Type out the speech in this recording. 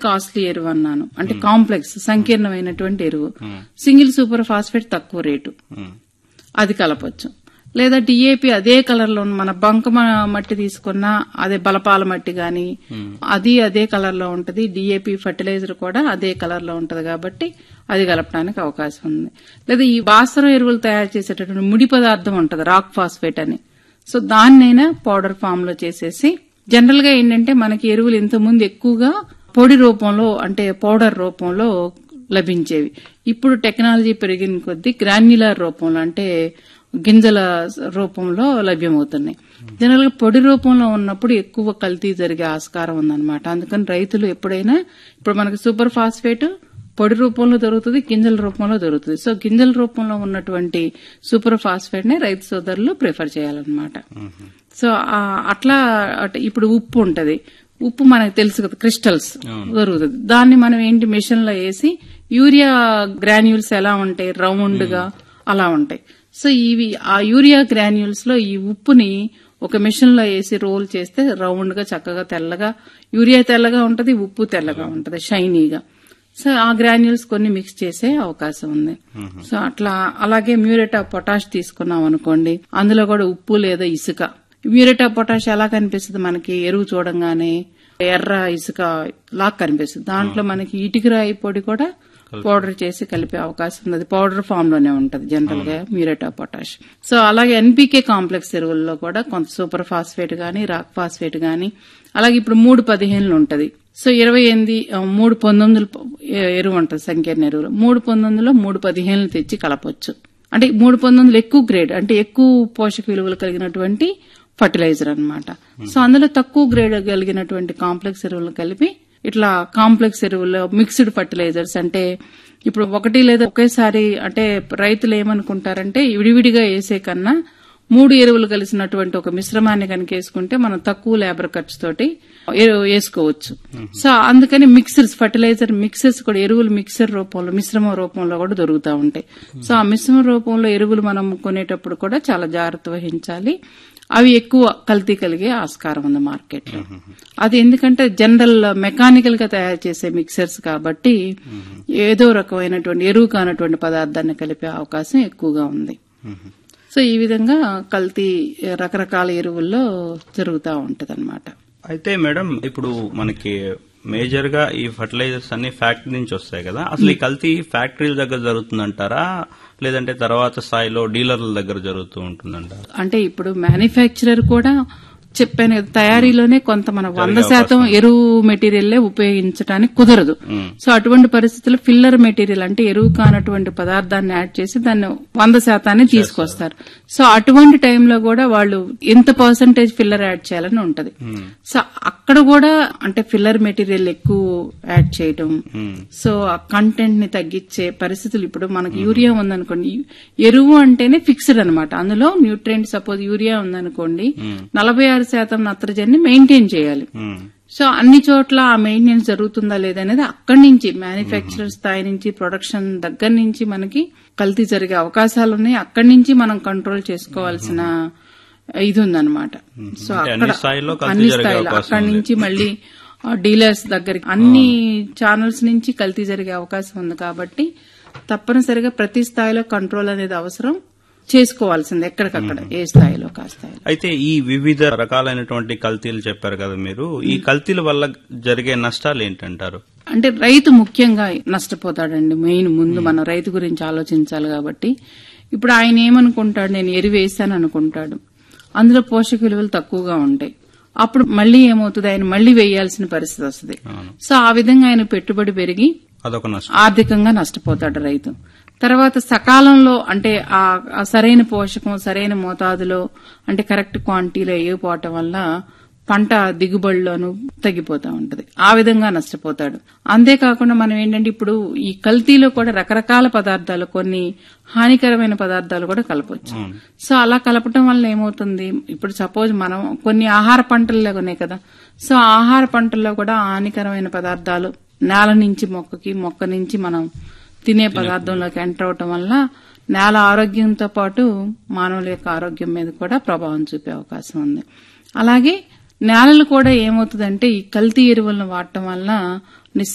Costly ఎరువు అన్నాను అంటే కాంప్లెక్స్ సంకీర్ణమైనటువంటి ఎరువు సింగిల్ సూపర్ ఫాస్ఫేట్ తక్కువ రేటు ఉమ్. అది కలపొచ్చు లేదా డిఏపి అదే కలర్ లో ఉన్న మన బంక మ- మట్టి తీసుకున్నా అదే బలపాల మట్టి గాని అది అదే కలర్ లో ఉంటది డిఏపి ఫర్టిలైజర్ కూడా అదే కలర్ లో ఉంటది కాబట్టి అది కలపడానికి అవకాశం ఉంది లేదా ఈ బాసరం ఎరువులు తయారు చేసేటటువంటి ముడి పదార్థం ఉంటది రాక్ ఫాస్ఫేట్ అని సో దాన్నైనా పౌడర్ ఫామ్ లో చేసేసి జనరల్ గా ఏంటంటే మనకి ఎరువులు ఇంతకుముందు ఎక్కువగా పొడి రూపంలో అంటే పౌడర్ రూపంలో లభించేవి ఇప్పుడు టెక్నాలజీ పెరిగిన కొద్దీ గ్రాన్యులర్ రూపంలో అంటే గింజల రూపంలో లభ్యమవుతున్నాయి జనరల్ గా పొడి రూపంలో ఉన్నప్పుడు ఎక్కువ కల్తీ జరిగే ఆస్కారం ఉందన్నమాట అందుకని రైతులు ఎప్పుడైనా ఇప్పుడు మనకి సూపర్ ఫాస్ఫేట్ పొడి రూపంలో దొరుకుతుంది గింజల రూపంలో దొరుకుతుంది సో గింజల రూపంలో ఉన్నటువంటి సూపర్ ఫాస్ఫేట్ ని రైతు సోదరులు ప్రిఫర్ చేయాలన్నమాట సో ఆ, అట్లా అట్- ఇప్పుడు ఉప్పు ఉంటది ఉప్పు మనకు తెలుసు కదా క్రిస్టల్స్ దొరుకుతుంది దాన్ని మనం ఏంటి మిషన్ లో వేసి యూరియా గ్రాన్యూల్స్ ఎలా ఉంటాయి రౌండ్ గా అలా ఉంటాయి సో ఇవి ఆ యూరియా గ్రాన్యూల్స్ లో ఈ ఉప్పుని ఒక మిషన్ లో వేసి రోల్ చేస్తే రౌండ్ గా చక్కగా తెల్లగా యూరియా తెల్లగా ఉంటది ఉప్పు తెల్లగా ఉంటది షైనీగా సో ఆ గ్రాన్యూల్స్ కొన్ని మిక్స్ చేసే అవకాశం ఉంది సో అట్లా అలాగే మ్యూరేట్ ఆఫ్ పొటాష్ తీసుకున్నాం అనుకోండి అందులో కూడా ఉప్పు లేదా ఇసుక మ్యూరేట్ ఆఫ్ పొటాష్ ఎలా కనిపిస్తుంది మనకి ఎరువు చూడంగానే ఎర్ర ఇసుక లాగా కనిపిస్తుంది దాంట్లో మనకి ఇటుకరాయి పొడి కూడా పౌడర్ చేసి కలిపే అవకాశం ఉంది అది పౌడర్ ఫామ్ లోనే ఉంటది జనరల్ గా మ్యూరేట్ ఆఫ్ పొటాష్ సో అలాగే ఎన్పీకే కాంప్లెక్స్ ఎరువుల్లో కూడా కొంత సూపర్ ఫాస్ఫేట్ గానీ రాక్ ఫాస్ఫేట్ గానీ అలాగే ఇప్పుడు మూడు పదిహేనులు ఉంటది సో ఇరవై ఎనిమిది ఆ, మూడు పంతొమ్మిది ఎరువు ఉంటుంది సంకీర్ణ ఎరువులు మూడు పంతొమ్మిదిలో మూడు పదిహేనులు తెచ్చి కలపొచ్చు అంటే మూడు పంతొమ్మిదిలో ఎక్కువ గ్రేడ్ అంటే ఎక్కువ పోషక విలువలు కలిగినటువంటి ఫర్టిలైజర్ అన్నమాట సో అందులో తక్కువ గ్రేడ్ కలిగినటువంటి కాంప్లెక్స్ ఎరువులు కలిపి ఇట్లా కాంప్లెక్స్ ఎరువులు మిక్స్డ్ ఫర్టిలైజర్స్ అంటే ఇప్పుడు ఒకటి లేదా ఒకేసారి అంటే రైతులు ఏమనుకుంటారంటే విడివిడిగా వేసే కన్నా మూడు ఎరువులు కలిసినటువంటి ఒక మిశ్రమాన్ని కనుక వేసుకుంటే మనం తక్కువ లేబర్ ఖర్చుతోటి ఎరువు వేసుకోవచ్చు సో అందుకని మిక్సర్స్ ఫర్టిలైజర్ మిక్సర్స్ కూడా ఎరువులు మిక్సర్ రూపంలో మిశ్రమ రూపంలో కూడా దొరుకుతూ ఉంటాయి సో ఆ మిశ్రమ రూపంలో ఎరువులు మనం కొనేటప్పుడు కూడా చాలా జాగ్రత్త వహించాలి అవి ఎక్కువ కల్తీ కలిగే ఆస్కారం ఉంది మార్కెట్ లో అది ఎందుకంటే జనరల్ మెకానికల్ గా తయారు చేసే మిక్సర్స్ కాబట్టి ఏదో రకమైనటువంటి ఎరువు కానటువంటి పదార్థాన్ని కలిపే అవకాశం ఎక్కువగా ఉంది సో ఈ విధంగా కల్తీ రకరకాల ఎరువుల్లో జరుగుతూ ఉంటది అయితే మేడం ఇప్పుడు మనకి మేజర్ గా ఈ ఫర్టిలైజర్స్ అన్ని ఫ్యాక్టరీ నుంచి వస్తాయి కదా అసలు ఈ కల్తీ ఫ్యాక్టరీల దగ్గర జరుగుతుందంటారా లేదంటే తర్వాత స్థాయిలో డీలర్ల దగ్గర జరుగుతూ ఉంటుందంటారా అంటే ఇప్పుడు మ్యానుఫ్యాక్చరర్ కూడా చెప్పాను కదా, తయారీలోనే కొంత మన వంద శాతం ఎరువు మెటీరియల్లే ఉపయోగించడానికి కుదరదు సో అటువంటి పరిస్థితుల్లో ఫిల్లర్ మెటీరియల్ అంటే ఎరువు కానటువంటి పదార్థాన్ని యాడ్ చేసి దాన్ని వంద శాతాన్ని తీసుకొస్తారు సో అటువంటి టైంలో కూడా వాళ్ళు ఎంత పర్సంటేజ్ ఫిల్లర్ యాడ్ చేయాలని ఉంటది సో అక్కడ కూడా అంటే ఫిల్లర్ మెటీరియల్ ఎక్కువ యాడ్ చేయడం సో ఆ కంటెంట్ ని తగ్గించే పరిస్థితులు ఇప్పుడు మనకి యూరియా ఉందనుకోండి ఎరువు అంటేనే ఫిక్స్డ్ అన్నమాట అందులో న్యూట్రియంట్ సపోజ్ యూరియా ఉందనుకోండి నలభై ఆరు శాతం నత్రజని మెయింటైన్ చేయాలి ఉమ్, సో అన్ని చోట్ల ఆ మెయింటెనెన్స్ జరుగుతుందా లేదనేది అక్కడి నుంచి మ్యానుఫ్యాక్చరర్ స్థాయి నుంచి ప్రొడక్షన్ దగ్గర నుంచి మనకి కల్తీ జరిగే అవకాశాలు ఉన్నాయి అక్కడి నుంచి మనం కంట్రోల్ చేసుకోవాల్సిన ఇది ఉందన్నమాట సో అంటే అక్కడ అన్ని స్థాయిల్లో కల్తీ అన్ని జరిగే స్థాయిలో అవకాశం అక్కడి నుంచి మళ్ళీ డీలర్స్ దగ్గరికి అన్ని ఛానల్స్ నుంచి కల్తీ జరిగే అవకాశం ఉంది కాబట్టి తప్పనిసరిగా ప్రతి స్థాయిలో కంట్రోల్ అనేది అవసరం చేసుకోవాల్సింది ఎక్కడికక్కడ ఏ స్థాయిలో కా స్థాయిలో అయితే ఈ వివిధ రకాలైనటువంటి కల్తీలు చెప్పారు కదా మీరు ఈ కల్తీల వల్ల జరిగే నష్టాలు ఏంటంటారు అంటే రైతు ముఖ్యంగా నష్టపోతాడండి మెయిన్ ముందు మనం రైతు గురించి ఆలోచించాలి కాబట్టి ఇప్పుడు ఆయన ఏమనుకుంటాడు నేను ఎరువు వేసాను అనుకుంటాడు అందులో పోషక విలువలు తక్కువగా ఉంటాయి అప్పుడు మళ్ళీ ఏమవుతుంది ఆయన మళ్ళీ వేయాల్సిన పరిస్థితి వస్తుంది సో ఆ విధంగా ఆయన పెట్టుబడి పెరిగి అదొక నష్టం ఆర్థికంగా నష్టపోతాడు రైతు తర్వాత సకాలంలో అంటే ఆ ఆ సరైన పోషకం సరైన మోతాదులో అంటే కరెక్ట్ క్వాంటిటీలో వేయకపోవటం వల్ల పంట దిగుబడిలోను తగ్గిపోతా ఉంటది ఆ విధంగా నష్టపోతాడు అంతేకాకుండా మనం ఏంటంటే ఇప్పుడు ఈ కల్తీలో కూడా రకరకాల పదార్థాలు కొన్ని హానికరమైన పదార్థాలు కూడా కలపొచ్చు సో అలా కలపటం వల్ల ఏమవుతుంది ఇప్పుడు సపోజ్ మనం కొన్ని ఆహార పంటల్లో ఉన్నాయి కదా సో ఆహార పంటల్లో కూడా హానికరమైన పదార్థాలు నేల నుంచి మొక్కకి మొక్క నుంచి మనం తినే పదార్థంలోకి ఎంటర్ అవటం వల్ల నేల ఆరోగ్యంతో పాటు మానవుల యొక్క ఆరోగ్యం మీద కూడా ప్రభావం చూపే అవకాశం ఉంది అలాగే నేలలు కూడా ఏమవుతుందంటే ఈ కల్తీ ఎరువులను వాడటం వల్ల